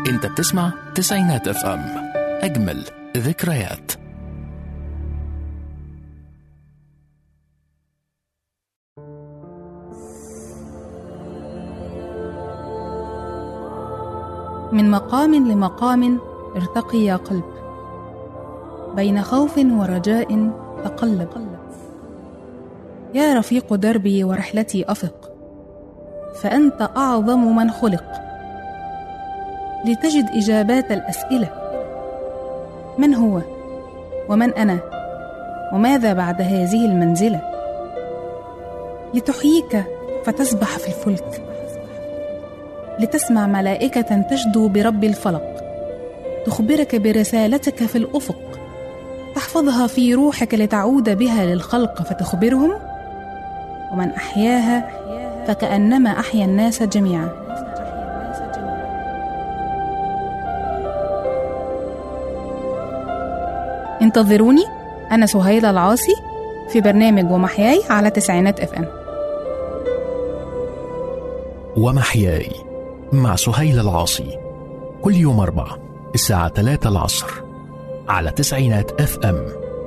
انت بتسمع تسعينات اف ام اجمل ذكريات من مقام لمقام ارتقي يا قلب بين خوف ورجاء تقلب يا رفيق دربي ورحلتي افق فانت اعظم من خلق لتجد اجابات الاسئله من هو ومن انا وماذا بعد هذه المنزله لتحييك فتسبح في الفلك لتسمع ملائكة تشدو برب الفلق تخبرك برسالتك في الأفق تحفظها في روحك لتعود بها للخلق فتخبرهم ومن أحياها فكأنما أحيا الناس جميعا انتظروني أنا سهيلة العاصي في برنامج ومحياي على تسعينات اف ام ومحياي مع سهيل العاصي كل يوم أربعة الساعة 3 العصر على تسعينات اف ام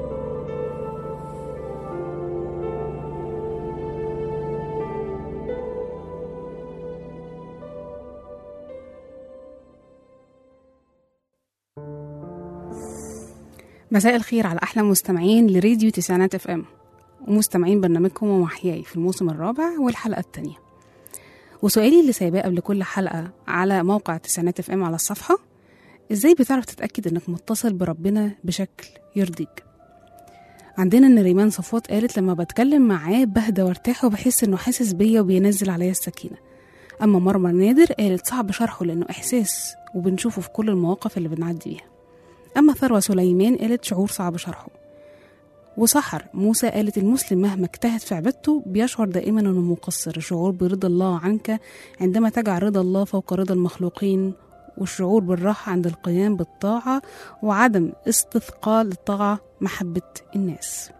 مساء الخير على أحلى مستمعين لراديو تسعينات اف ام ومستمعين برنامجكم ومحياي في الموسم الرابع والحلقة الثانية وسؤالي اللي سايباه قبل كل حلقة على موقع تسعينات اف ام على الصفحة ازاي بتعرف تتأكد انك متصل بربنا بشكل يرضيك عندنا ان ريمان صفوات قالت لما بتكلم معاه بهدى وارتاح وبحس انه حاسس بيا وبينزل عليا السكينة اما مرمر نادر قالت صعب شرحه لانه احساس وبنشوفه في كل المواقف اللي بنعدي بيها اما ثروة سليمان قالت شعور صعب شرحه وسحر موسى قالت المسلم مهما اجتهد في عبادته بيشعر دائما انه مقصر الشعور برضا الله عنك عندما تجعل رضا الله فوق رضا المخلوقين والشعور بالراحة عند القيام بالطاعة وعدم استثقال الطاعة محبة الناس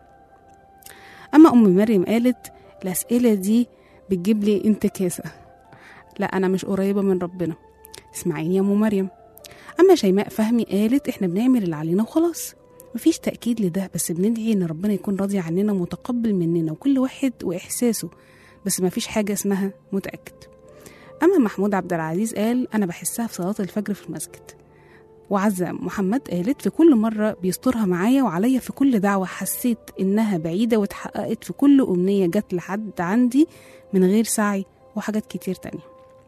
أما أم مريم قالت الأسئلة دي بتجيب لي انتكاسة لا أنا مش قريبة من ربنا اسمعيني يا أم مريم أما شيماء فهمي قالت إحنا بنعمل اللي علينا وخلاص مفيش تأكيد لده بس بندعي إن ربنا يكون راضي عننا ومتقبل مننا وكل واحد وإحساسه بس مفيش حاجة اسمها متأكد أما محمود عبد العزيز قال أنا بحسها في صلاة الفجر في المسجد وعزة محمد قالت في كل مرة بيسترها معايا وعليا في كل دعوة حسيت إنها بعيدة واتحققت في كل أمنية جت لحد عندي من غير سعي وحاجات كتير تانية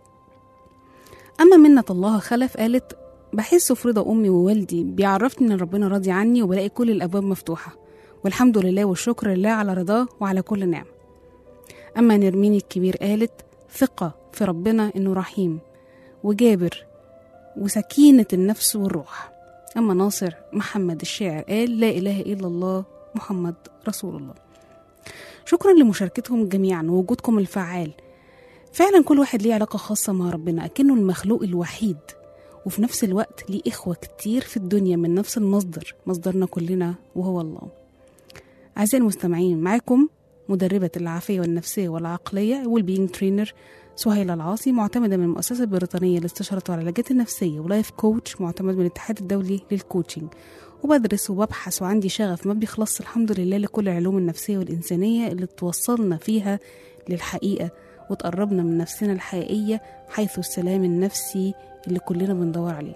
أما منة الله خلف قالت بحس في رضا أمي ووالدي بيعرفني إن ربنا راضي عني وبلاقي كل الأبواب مفتوحة والحمد لله والشكر لله على رضاه وعلى كل نعم أما نرمين الكبير قالت ثقة في ربنا إنه رحيم وجابر وسكينة النفس والروح أما ناصر محمد الشاعر قال لا إله إلا الله محمد رسول الله شكرا لمشاركتهم جميعا ووجودكم الفعال فعلا كل واحد ليه علاقة خاصة مع ربنا أكنه المخلوق الوحيد وفي نفس الوقت ليه إخوة كتير في الدنيا من نفس المصدر مصدرنا كلنا وهو الله أعزائي المستمعين معاكم مدربة العافية والنفسية والعقلية والبينج ترينر سهيلة العاصي معتمدة من المؤسسة البريطانية لاستشارة العلاجات النفسية ولايف كوتش معتمد من الاتحاد الدولي للكوتشنج وبدرس وببحث وعندي شغف ما بيخلص الحمد لله لكل العلوم النفسية والإنسانية اللي توصلنا فيها للحقيقة وتقربنا من نفسنا الحقيقية حيث السلام النفسي اللي كلنا بندور عليه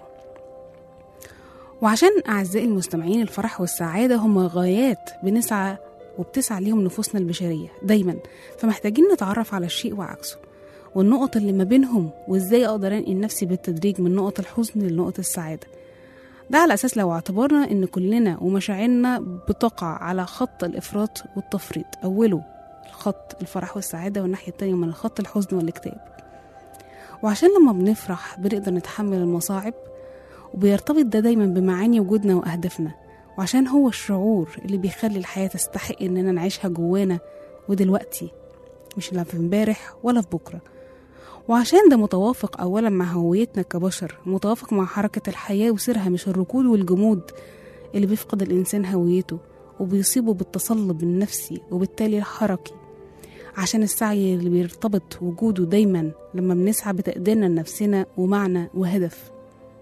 وعشان أعزائي المستمعين الفرح والسعادة هم غايات بنسعى وبتسعى ليهم نفوسنا البشرية دايما فمحتاجين نتعرف على الشيء وعكسه والنقط اللي ما بينهم وازاي اقدر انقل نفسي بالتدريج من نقط الحزن لنقط السعادة ده على اساس لو اعتبرنا ان كلنا ومشاعرنا بتقع على خط الافراط والتفريط اوله الخط الفرح والسعادة والناحية التانية من الخط الحزن والاكتئاب وعشان لما بنفرح بنقدر نتحمل المصاعب وبيرتبط ده دايما بمعاني وجودنا وأهدافنا وعشان هو الشعور اللي بيخلي الحياة تستحق إننا نعيشها جوانا ودلوقتي مش لا في امبارح ولا في بكرة وعشان ده متوافق أولا مع هويتنا كبشر متوافق مع حركة الحياة وسيرها مش الركود والجمود اللي بيفقد الإنسان هويته وبيصيبه بالتصلب النفسي وبالتالي الحركي عشان السعي اللي بيرتبط وجوده دايما لما بنسعى بتقديرنا لنفسنا ومعنى وهدف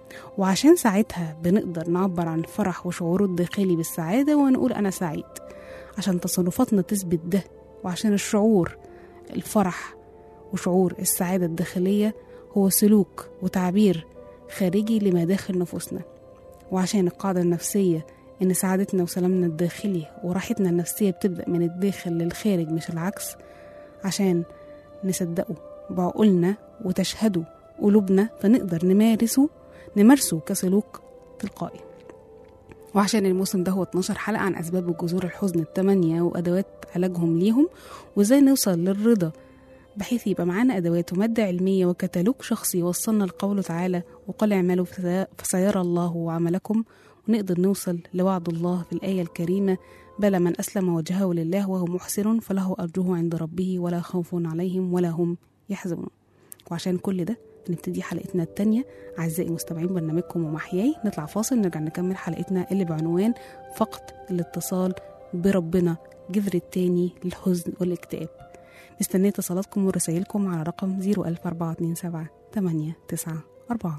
وعشان ساعتها بنقدر نعبر عن الفرح وشعوره الداخلي بالسعادة ونقول أنا سعيد عشان تصرفاتنا تثبت ده وعشان الشعور الفرح وشعور السعادة الداخلية هو سلوك وتعبير خارجي لما داخل نفوسنا وعشان القاعدة النفسية إن سعادتنا وسلامنا الداخلي وراحتنا النفسية بتبدأ من الداخل للخارج مش العكس عشان نصدقه بعقولنا وتشهده قلوبنا فنقدر نمارسه نمارسه كسلوك تلقائي وعشان الموسم ده هو 12 حلقة عن أسباب وجذور الحزن التمانية وأدوات علاجهم ليهم وإزاي نوصل للرضا بحيث يبقى معانا أدوات ومادة علمية وكتالوج شخصي يوصلنا لقوله تعالى وقال اعملوا فسي- فسيرى الله عملكم ونقدر نوصل لوعد الله في الآية الكريمة بلى من أسلم وجهه لله وهو محسن فله أجره عند ربه ولا خوف عليهم ولا هم يحزنون وعشان كل ده هنبتدي حلقتنا التانية أعزائي مستمعين برنامجكم ومحياي نطلع فاصل نرجع نكمل حلقتنا اللي بعنوان فقد الاتصال بربنا جذر التاني للحزن والاكتئاب مستنية اتصالاتكم ورسائلكم على رقم 01427 894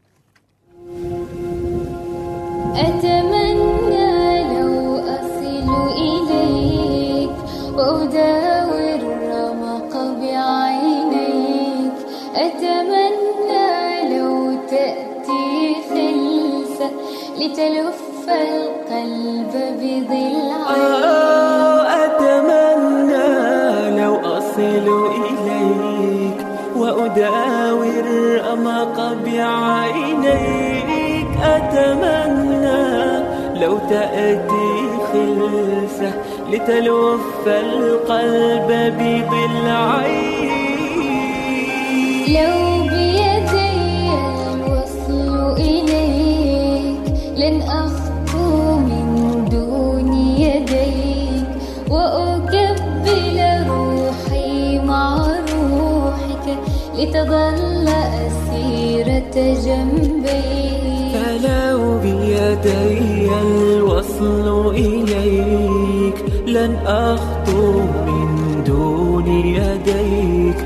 أتمنى لو أصل إليك وأداور الرمق بعينيك أتمنى لو تأتي خلسة لتلف القلب بضلعيك أتمنى لو أصل إليك وأداور أمق بعينيك أتمنى لو تأتي خلسة لتلف القلب بضلعيك لو بيدي الوصل إليك لن أخطو من دون يديك وأقبل روحي مع روحك لتظل أسيرة جنبيك فلو بيدي الوصل إليك لن أخطو من دون يديك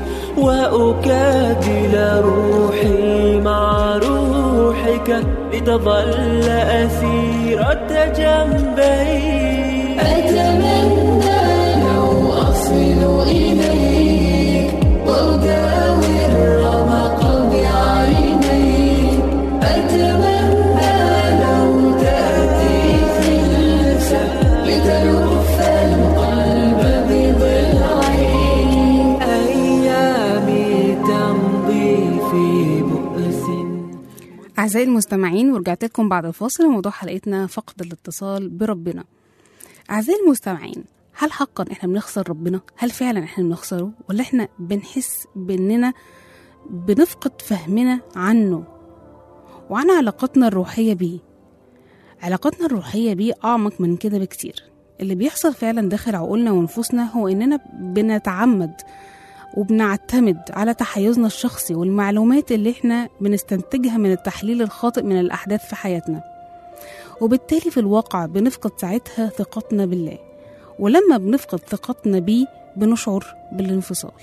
وأكابل روحي مع روحك لتظل أسيرة جنبيك أتمنى لو أصل إليك وأداور الرمق بعينيك أتمنى لو تأتي خلسة لتلف القلب بضلعيك أيامي تمضي في بؤس أعزائي المستمعين ورجعت لكم بعد الفاصل وموضوع حلقتنا فقد الاتصال بربنا أعزائي المستمعين هل حقا احنا بنخسر ربنا؟ هل فعلا احنا بنخسره؟ ولا احنا بنحس باننا بنفقد فهمنا عنه وعن علاقتنا الروحية بيه علاقتنا الروحية بيه أعمق من كده بكتير اللي بيحصل فعلا داخل عقولنا ونفوسنا هو إننا بنتعمد وبنعتمد على تحيزنا الشخصي والمعلومات اللي احنا بنستنتجها من التحليل الخاطئ من الأحداث في حياتنا وبالتالي في الواقع بنفقد ساعتها ثقتنا بالله ولما بنفقد ثقتنا بيه بنشعر بالانفصال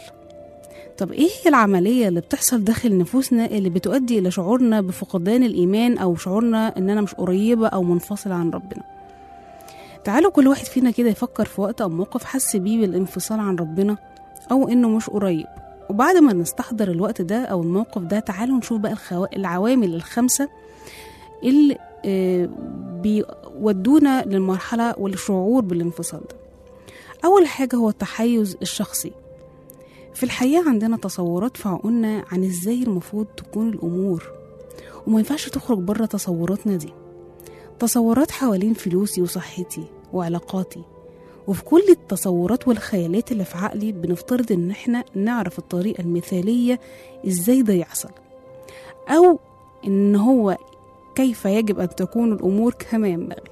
طب ايه هي العملية اللي بتحصل داخل نفوسنا اللي بتؤدي إلى شعورنا بفقدان الإيمان أو شعورنا إن أنا مش قريبة أو منفصلة عن ربنا تعالوا كل واحد فينا كده يفكر في وقت أو موقف حس بيه بالانفصال عن ربنا أو إنه مش قريب وبعد ما نستحضر الوقت ده أو الموقف ده تعالوا نشوف بقى الخوا... العوامل الخمسة اللي آه، بيودونا للمرحلة والشعور بالانفصال ده أول حاجة هو التحيز الشخصي في الحقيقة عندنا تصورات في عقولنا عن ازاي المفروض تكون الأمور وما ينفعش تخرج بره تصوراتنا دي تصورات حوالين فلوسي وصحتي وعلاقاتي وفي كل التصورات والخيالات اللي في عقلي بنفترض ان احنا نعرف الطريقة المثالية ازاي ده يحصل او ان هو كيف يجب ان تكون الامور كما ينبغي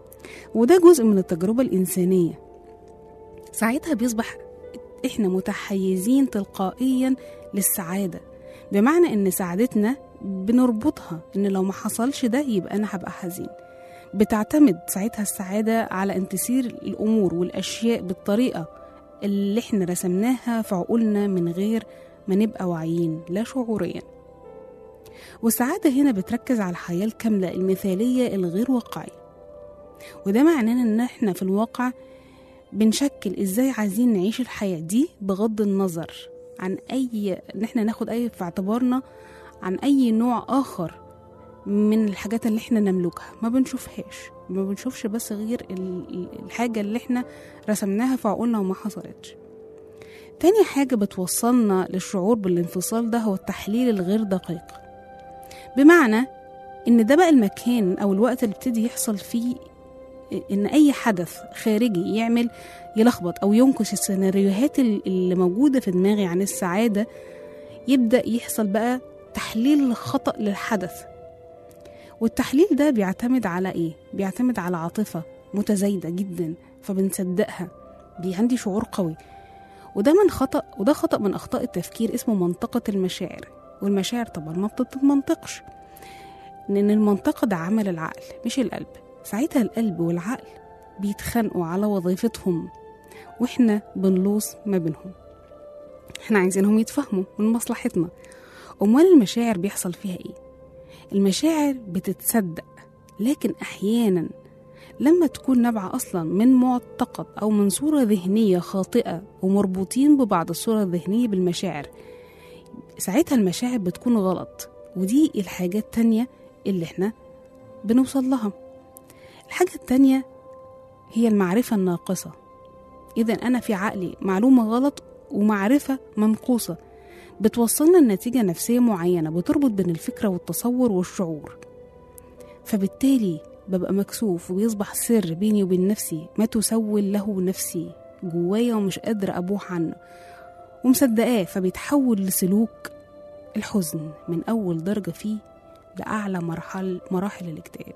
وده جزء من التجربة الإنسانية ساعتها بيصبح احنا متحيزين تلقائيا للسعادة بمعنى ان سعادتنا بنربطها ان لو ما حصلش ده يبقى انا هبقى حزين بتعتمد ساعتها السعادة على ان تسير الامور والاشياء بالطريقة اللي احنا رسمناها في عقولنا من غير ما نبقى واعيين لا شعوريا والسعادة هنا بتركز على الحياة الكاملة المثالية الغير واقعية وده معناه ان احنا في الواقع بنشكل ازاي عايزين نعيش الحياة دي بغض النظر عن اي ان احنا ناخد اي في اعتبارنا عن اي نوع اخر من الحاجات اللي احنا نملكها ما بنشوفهاش ما بنشوفش بس غير ال- ال- الحاجة اللي احنا رسمناها في عقولنا وما حصلتش تاني حاجة بتوصلنا للشعور بالانفصال ده هو التحليل الغير دقيق بمعنى ان ده بقى المكان او الوقت اللي ابتدي يحصل فيه ان اي حدث خارجي يعمل يلخبط او ينكش السيناريوهات ال- اللي موجوده في دماغي عن السعاده يبدا يحصل بقى تحليل خطا للحدث والتحليل ده بيعتمد على ايه بيعتمد على عاطفه متزايده جدا فبنصدقها بي عندي شعور قوي وده من خطا وده خطا من اخطاء التفكير اسمه منطقه المشاعر والمشاعر طبعا ما بتتمنطقش لان المنطقه ده عمل العقل مش القلب ساعتها القلب والعقل بيتخانقوا على وظيفتهم واحنا بنلوص ما بينهم احنا عايزينهم يتفاهموا من مصلحتنا امال المشاعر بيحصل فيها ايه المشاعر بتتصدق لكن احيانا لما تكون نابعة أصلا من معتقد أو من صورة ذهنية خاطئة ومربوطين ببعض الصورة الذهنية بالمشاعر ساعتها المشاعر بتكون غلط ودي الحاجات التانية اللي احنا بنوصل لها الحاجة التانية هي المعرفة الناقصة إذا أنا في عقلي معلومة غلط ومعرفة منقوصة بتوصلنا لنتيجة نفسية معينة بتربط بين الفكرة والتصور والشعور فبالتالي ببقى مكسوف وبيصبح سر بيني وبين نفسي ما تسول له نفسي جوايا ومش قادرة أبوح عنه ومصدقاه فبيتحول لسلوك الحزن من أول درجة فيه لأعلى مرحل مراحل الاكتئاب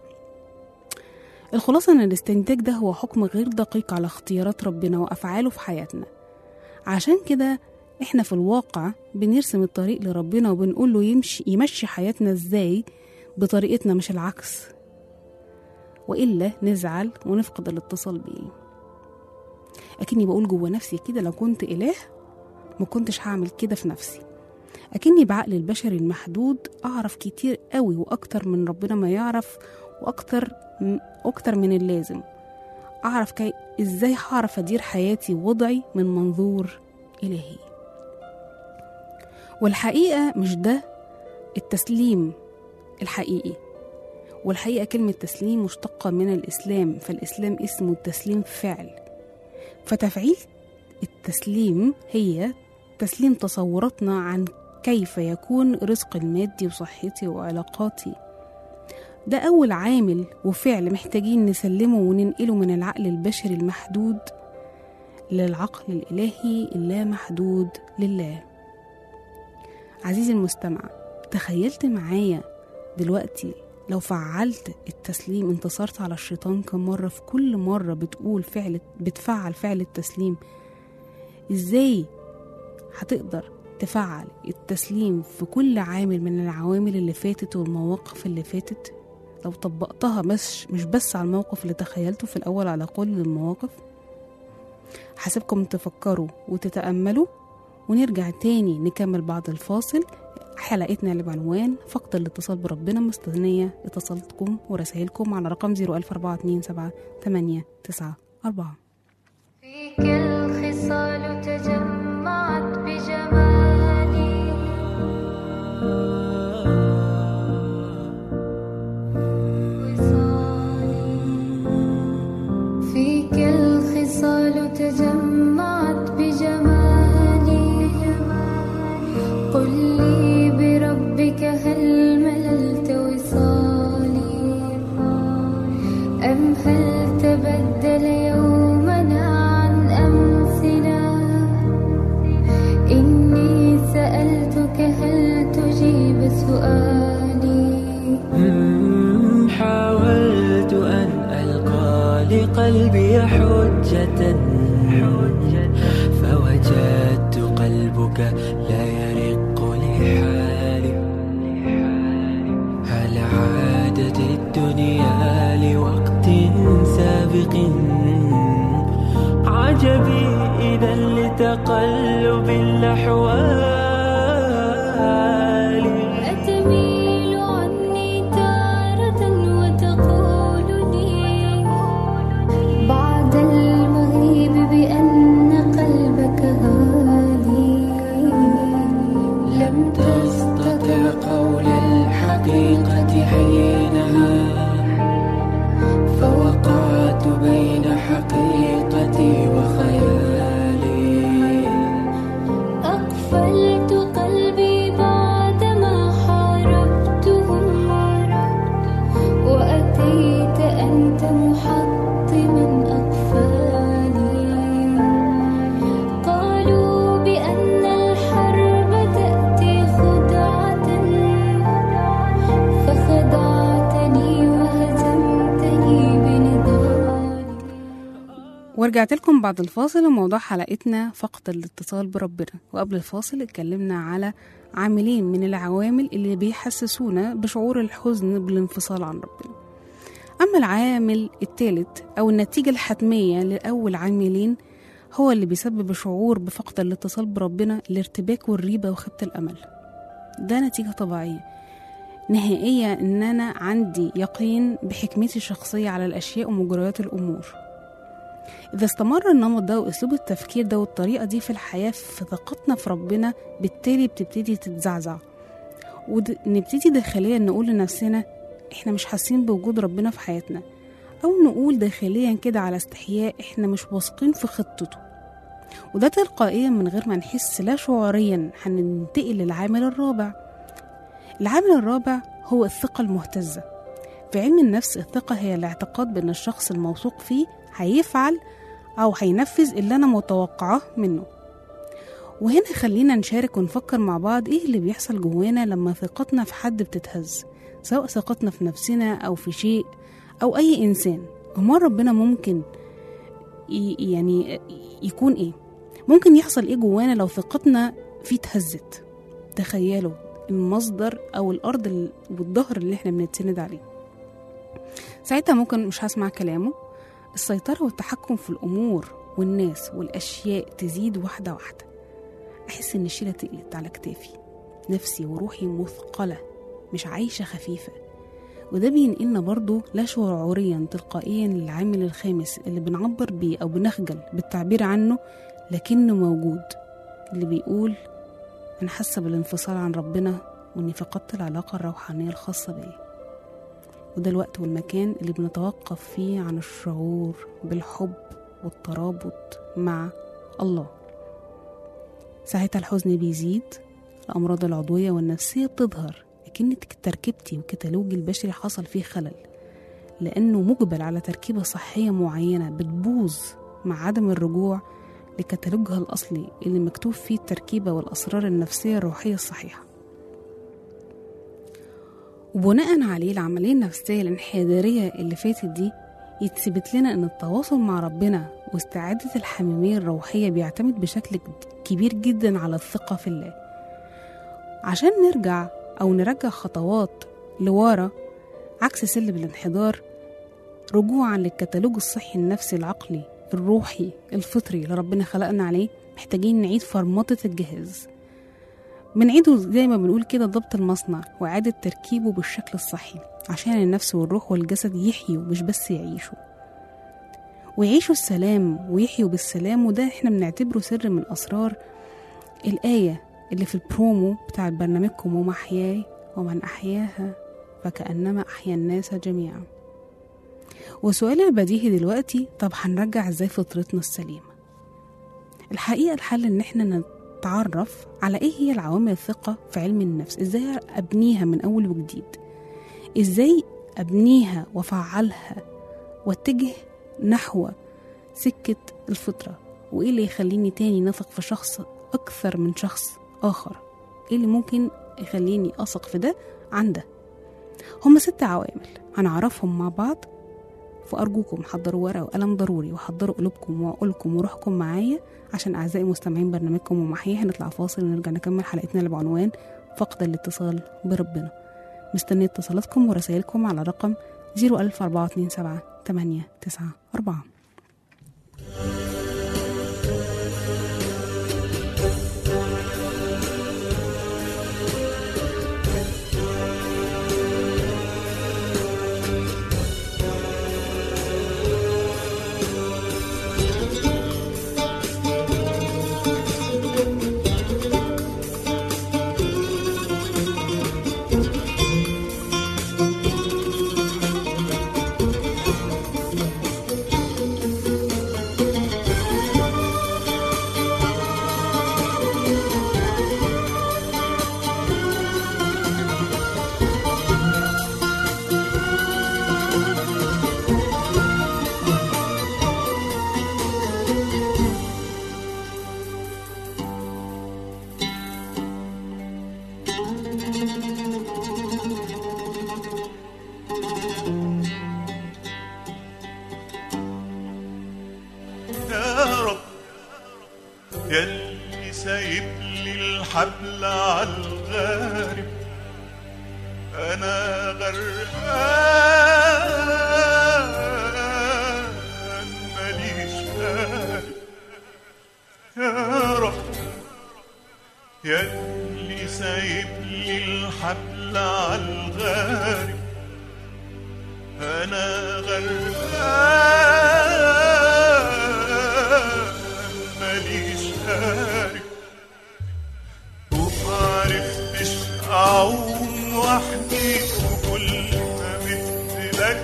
الخلاصة إن الاستنتاج ده هو حكم غير دقيق على اختيارات ربنا وأفعاله في حياتنا عشان كده إحنا في الواقع بنرسم الطريق لربنا وبنقول له يمشي يمشي حياتنا إزاي بطريقتنا مش العكس وإلا نزعل ونفقد الاتصال بيه أكني بقول جوه نفسي كده لو كنت إله ما كنتش هعمل كده في نفسي أكني بعقل البشري المحدود أعرف كتير قوي وأكتر من ربنا ما يعرف وأكتر م- أكتر من اللازم أعرف كي إزاي هعرف أدير حياتي ووضعي من منظور إلهي والحقيقة مش ده التسليم الحقيقي والحقيقة كلمة تسليم مشتقة من الإسلام فالإسلام اسمه التسليم فعل فتفعيل التسليم هي تسليم تصوراتنا عن كيف يكون رزق المادي وصحتي وعلاقاتي ده أول عامل وفعل محتاجين نسلمه وننقله من العقل البشري المحدود للعقل الإلهي اللامحدود لله عزيزي المستمع تخيلت معايا دلوقتي لو فعلت التسليم انتصرت على الشيطان كم مرة في كل مرة بتقول فعل بتفعل فعل التسليم ازاي هتقدر تفعل التسليم في كل عامل من العوامل اللي فاتت والمواقف اللي فاتت لو طبقتها بس مش بس على الموقف اللي تخيلته في الأول على كل المواقف حسيبكم تفكروا وتتأملوا ونرجع تاني نكمل بعد الفاصل حلقتنا اللي بعنوان فقد الاتصال بربنا مستنية اتصالاتكم ورسائلكم على رقم 01427 فيك الخصال تجمعت بجمالي وصالي فيك الخصال تجمعت بجمالي قل لي بربك هل مللت وصالي أم هل تبدل يومنا عن أمسنا إني سألتك هل تجيب سؤالي مم، حاولت أن ألقى لقلبي حجة فوجدت قلبك لا يرق لحالي هل عادت الدنيا لوقت سابق عجبي إذا لتقلب الأحوال أتمنى ورجعت لكم بعد الفاصل وموضوع حلقتنا فقد الاتصال بربنا وقبل الفاصل اتكلمنا على عاملين من العوامل اللي بيحسسونا بشعور الحزن بالانفصال عن ربنا أما العامل الثالث أو النتيجة الحتمية لأول عاملين هو اللي بيسبب شعور بفقد الاتصال بربنا الارتباك والريبة وخيبة الأمل ده نتيجة طبيعية نهائية إن أنا عندي يقين بحكمتي الشخصية على الأشياء ومجريات الأمور إذا استمر النمط ده وأسلوب التفكير ده والطريقة دي في الحياة في ثقتنا في ربنا بالتالي بتبتدي تتزعزع ونبتدي داخليا نقول لنفسنا إحنا مش حاسين بوجود ربنا في حياتنا أو نقول داخليا كده على استحياء إحنا مش واثقين في خطته وده تلقائيا من غير ما نحس لا شعوريا هننتقل للعامل الرابع العامل الرابع هو الثقة المهتزة في علم النفس الثقة هي الاعتقاد بأن الشخص الموثوق فيه هيفعل أو هينفذ اللي أنا متوقعاه منه وهنا خلينا نشارك ونفكر مع بعض إيه اللي بيحصل جوانا لما ثقتنا في حد بتتهز سواء ثقتنا في نفسنا أو في شيء أو أي إنسان أمال ربنا ممكن ي- يعني يكون إيه ممكن يحصل إيه جوانا لو ثقتنا فيه اتهزت تخيلوا المصدر أو الأرض ال- والظهر اللي احنا بنتسند عليه ساعتها ممكن مش هسمع كلامه السيطرة والتحكم في الأمور والناس والأشياء تزيد واحدة واحدة أحس إن الشيلة تقلت على كتافي نفسي وروحي مثقلة مش عايشة خفيفة وده بينقلنا برضو لا شعوريا تلقائيا للعامل الخامس اللي بنعبر بيه أو بنخجل بالتعبير عنه لكنه موجود اللي بيقول أنا حاسة بالانفصال عن ربنا وإني فقدت العلاقة الروحانية الخاصة بيا وده الوقت والمكان اللي بنتوقف فيه عن الشعور بالحب والترابط مع الله ساعتها الحزن بيزيد الأمراض العضوية والنفسية بتظهر لكن تركيبتي وكتالوجي البشري حصل فيه خلل لأنه مجبل على تركيبة صحية معينة بتبوظ مع عدم الرجوع لكتالوجها الأصلي اللي مكتوب فيه التركيبة والأسرار النفسية الروحية الصحيحة وبناء عليه العملية النفسية الانحدارية اللي فاتت دي يتثبت لنا ان التواصل مع ربنا واستعادة الحميمية الروحية بيعتمد بشكل كبير جدا على الثقة في الله عشان نرجع أو نرجع خطوات لورا عكس سلم الانحدار رجوعا للكتالوج الصحي النفسي العقلي الروحي الفطري اللي ربنا خلقنا عليه محتاجين نعيد فرمطة الجهاز بنعيده زي ما بنقول كده ضبط المصنع وإعادة تركيبه بالشكل الصحي عشان النفس والروح والجسد يحيوا مش بس يعيشوا ويعيشوا السلام ويحيوا بالسلام وده احنا بنعتبره سر من أسرار الآية اللي في البرومو بتاع برنامجكم ومحياي ومن أحياها فكأنما أحيا الناس جميعا وسؤال البديهي دلوقتي طب هنرجع ازاي فطرتنا السليمة الحقيقة الحل ان احنا نتعرف على ايه هي العوامل الثقة في علم النفس ازاي ابنيها من اول وجديد ازاي ابنيها وافعلها واتجه نحو سكة الفطرة وايه اللي يخليني تاني نثق في شخص اكثر من شخص اخر ايه اللي ممكن يخليني اثق في ده عن ده هما ست عوامل هنعرفهم مع بعض فأرجوكم حضروا ورقة وقلم ضروري وحضروا قلوبكم وعقولكم وروحكم معايا عشان أعزائي مستمعين برنامجكم ومحيي هنطلع فاصل ونرجع نكمل حلقتنا اللي بعنوان فقد الاتصال بربنا مستنية اتصالاتكم ورسائلكم على رقم 01427 894 على الغارب أنا غرقان ماليش قارب يا رب يا اللي سايب لي الحبل على الغارب أنا غرقان ماليش قارب ومعرفتش أعوم وحدي وكل ما مدلك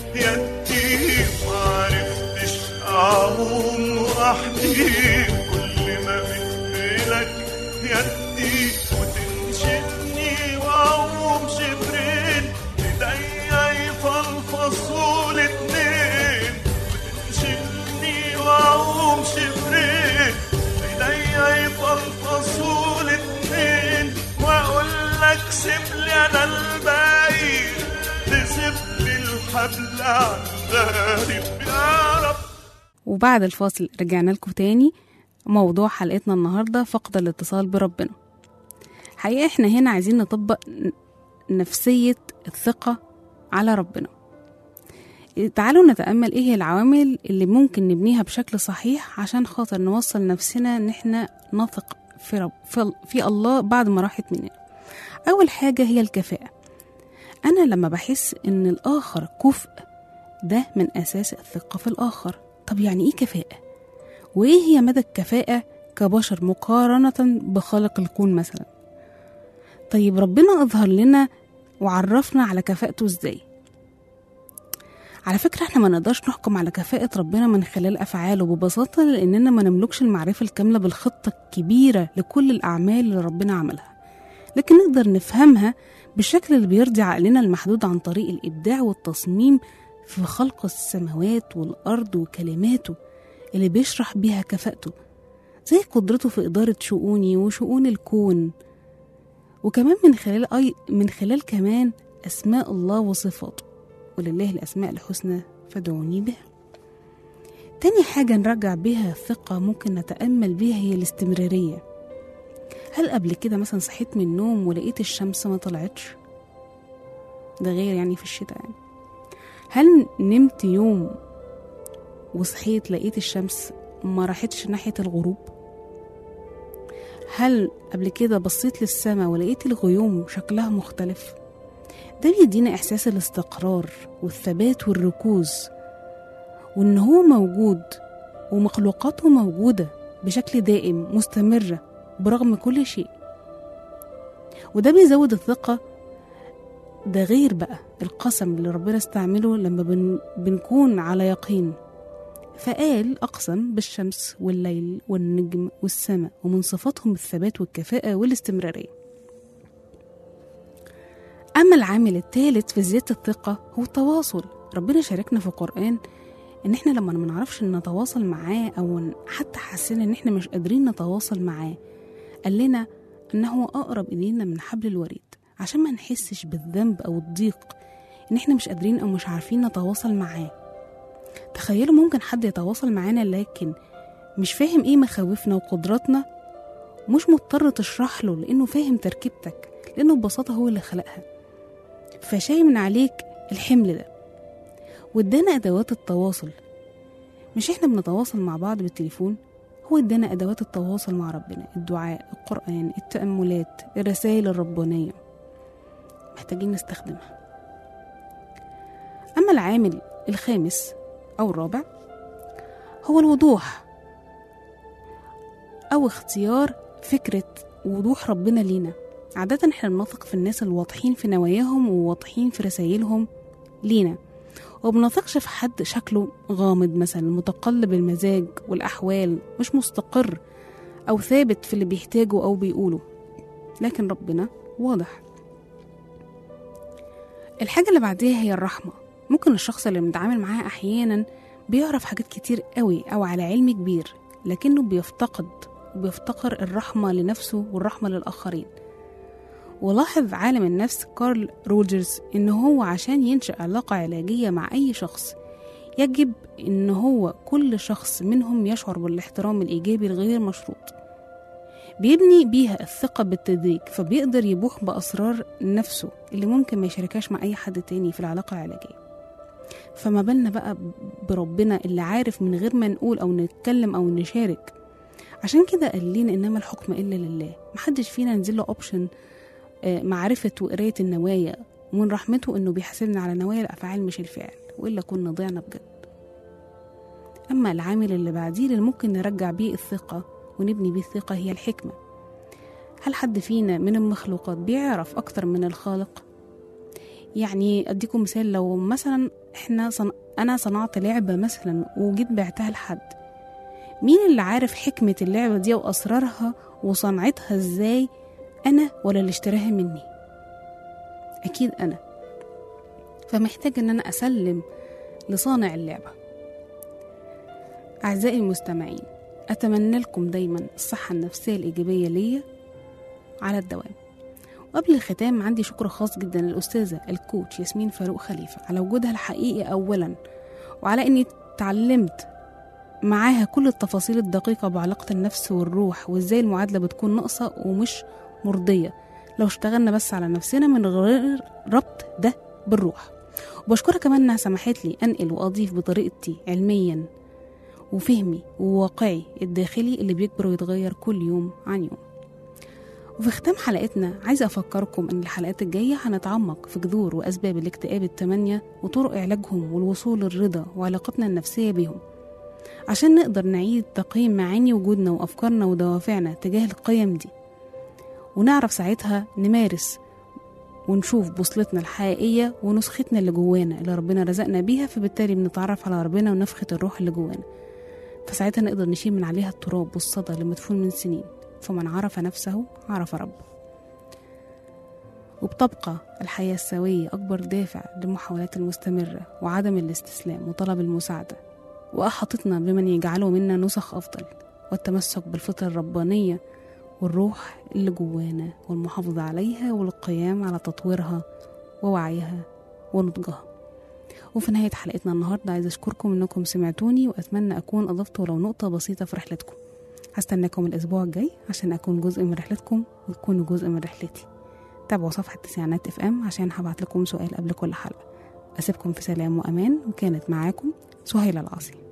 يدي معرفتش أعوم وحدي كل ما مدلك يدي وتنشدني وأعوم شبرين إيديا يفلفصوا الاتنين وتنشدني وأعوم شبرين ايديا يفلفصوا الاتنين واقول لك سيب لي انا الباقي تسيب لي الحبل على الغارب يا رب وبعد الفاصل رجعنا لكم تاني موضوع حلقتنا النهاردة فقد الاتصال بربنا حقيقة احنا هنا عايزين نطبق ن- نفسية الثقة على ربنا تعالوا نتأمل ايه هي العوامل اللي ممكن نبنيها بشكل صحيح عشان خاطر نوصل نفسنا ان احنا نثق في, رب في, في الله بعد ما راحت مننا أول حاجة هي الكفاءة أنا لما بحس إن الآخر كفء ده من أساس الثقة في الآخر طب يعني إيه كفاءة؟ وإيه هي مدى الكفاءة كبشر مقارنة بخالق الكون مثلا؟ طيب ربنا أظهر لنا وعرفنا على كفاءته إزاي؟ على فكرة احنا ما نقدرش نحكم على كفاءة ربنا من خلال أفعاله ببساطة لأننا ما نملكش المعرفة الكاملة بالخطة الكبيرة لكل الأعمال اللي ربنا عملها لكن نقدر نفهمها بالشكل اللي بيرضي عقلنا المحدود عن طريق الإبداع والتصميم في خلق السماوات والأرض وكلماته اللي بيشرح بيها كفاءته زي قدرته في إدارة شؤوني وشؤون الكون وكمان من خلال أي من خلال كمان أسماء الله وصفاته ولله الأسماء الحسنى فادعوني بها تاني حاجة نرجع بيها الثقة ممكن نتأمل بيها هي الاستمرارية هل قبل كده مثلا صحيت من النوم ولقيت الشمس ما طلعتش ده غير يعني في الشتاء يعني هل نمت يوم وصحيت لقيت الشمس ما راحتش ناحية الغروب هل قبل كده بصيت للسماء ولقيت الغيوم شكلها مختلف ده بيدينا إحساس الاستقرار والثبات والركوز وإن هو موجود ومخلوقاته موجودة بشكل دائم مستمرة برغم كل شيء وده بيزود الثقة ده غير بقى القسم اللي ربنا استعمله لما بن بنكون على يقين فقال أقسم بالشمس والليل والنجم والسماء ومن صفاتهم الثبات والكفاءة والاستمرارية أما العامل الثالث في زيادة الثقة هو التواصل ربنا شاركنا في القرآن إن إحنا لما ما نعرفش نتواصل معاه أو حتى حسينا إن إحنا مش قادرين نتواصل معاه قال لنا إنه أقرب إلينا من حبل الوريد عشان ما نحسش بالذنب أو الضيق إن إحنا مش قادرين أو مش عارفين نتواصل معاه تخيلوا ممكن حد يتواصل معانا لكن مش فاهم إيه مخاوفنا وقدراتنا مش مضطر تشرح له لأنه فاهم تركيبتك لأنه ببساطة هو اللي خلقها فشايل من عليك الحمل ده وادانا أدوات التواصل مش احنا بنتواصل مع بعض بالتليفون هو ادانا أدوات التواصل مع ربنا الدعاء القرآن التأملات الرسائل الربانية محتاجين نستخدمها أما العامل الخامس أو الرابع هو الوضوح أو اختيار فكرة وضوح ربنا لينا عادة احنا بنثق في الناس الواضحين في نواياهم وواضحين في رسائلهم لينا وبنثقش في حد شكله غامض مثلا متقلب المزاج والأحوال مش مستقر أو ثابت في اللي بيحتاجه أو بيقوله لكن ربنا واضح الحاجة اللي بعديها هي الرحمة ممكن الشخص اللي بنتعامل معاه أحيانا بيعرف حاجات كتير قوي أو على علم كبير لكنه بيفتقد وبيفتقر الرحمة لنفسه والرحمة للآخرين ولاحظ عالم النفس كارل روجرز إن هو عشان ينشأ علاقة علاجية مع أي شخص يجب إن هو كل شخص منهم يشعر بالاحترام الإيجابي الغير مشروط بيبني بيها الثقة بالتدريج فبيقدر يبوح بأسرار نفسه اللي ممكن ما يشاركهاش مع أي حد تاني في العلاقة العلاجية فما بالنا بقى بربنا اللي عارف من غير ما نقول أو نتكلم أو نشارك عشان كده قال لنا إنما الحكم إلا لله محدش فينا نزل له أوبشن معرفة وقراية النوايا ومن رحمته إنه بيحاسبنا على نوايا الأفعال مش الفعل وإلا كنا ضيعنا بجد أما العامل اللي بعديه اللي ممكن نرجع بيه الثقة ونبني بيه الثقة هي الحكمة هل حد فينا من المخلوقات بيعرف أكتر من الخالق؟ يعني أديكم مثال لو مثلا إحنا صن... أنا صنعت لعبة مثلا وجيت بعتها لحد مين اللي عارف حكمة اللعبة دي وأسرارها وصنعتها إزاي أنا ولا اللي اشتراها مني أكيد أنا فمحتاج إن أنا أسلم لصانع اللعبة أعزائي المستمعين أتمنى لكم دايما الصحة النفسية الإيجابية ليا على الدوام وقبل الختام عندي شكر خاص جدا للأستاذة الكوتش ياسمين فاروق خليفة على وجودها الحقيقي أولا وعلى إني اتعلمت معاها كل التفاصيل الدقيقة بعلاقة النفس والروح وإزاي المعادلة بتكون ناقصة ومش مرضية لو اشتغلنا بس على نفسنا من غير ربط ده بالروح وبشكرها كمان إنها سمحت لي أنقل وأضيف بطريقتي علميا وفهمي وواقعي الداخلي اللي بيكبر ويتغير كل يوم عن يوم وفي ختام حلقتنا عايزة أفكركم إن الحلقات الجاية هنتعمق في جذور وأسباب الاكتئاب التمانية وطرق علاجهم والوصول للرضا وعلاقتنا النفسية بيهم عشان نقدر نعيد تقييم معاني وجودنا وأفكارنا ودوافعنا تجاه القيم دي ونعرف ساعتها نمارس ونشوف بوصلتنا الحقيقية ونسختنا اللي جوانا اللي ربنا رزقنا بيها فبالتالي بنتعرف على ربنا ونفخة الروح اللي جوانا فساعتها نقدر نشيل من عليها التراب والصدى اللي مدفون من سنين فمن عرف نفسه عرف ربه وبتبقى الحياة السوية أكبر دافع للمحاولات المستمرة وعدم الاستسلام وطلب المساعدة وأحاطتنا بمن يجعله منا نسخ أفضل والتمسك بالفطرة الربانية والروح اللي جوانا والمحافظة عليها والقيام على تطويرها ووعيها ونضجها وفي نهاية حلقتنا النهاردة عايزة أشكركم إنكم سمعتوني وأتمنى أكون أضفت ولو نقطة بسيطة في رحلتكم هستناكم الأسبوع الجاي عشان أكون جزء من رحلتكم وتكونوا جزء من رحلتي تابعوا صفحة تسعينات اف ام عشان هبعت لكم سؤال قبل كل حلقة أسيبكم في سلام وأمان وكانت معاكم سهيلة العاصي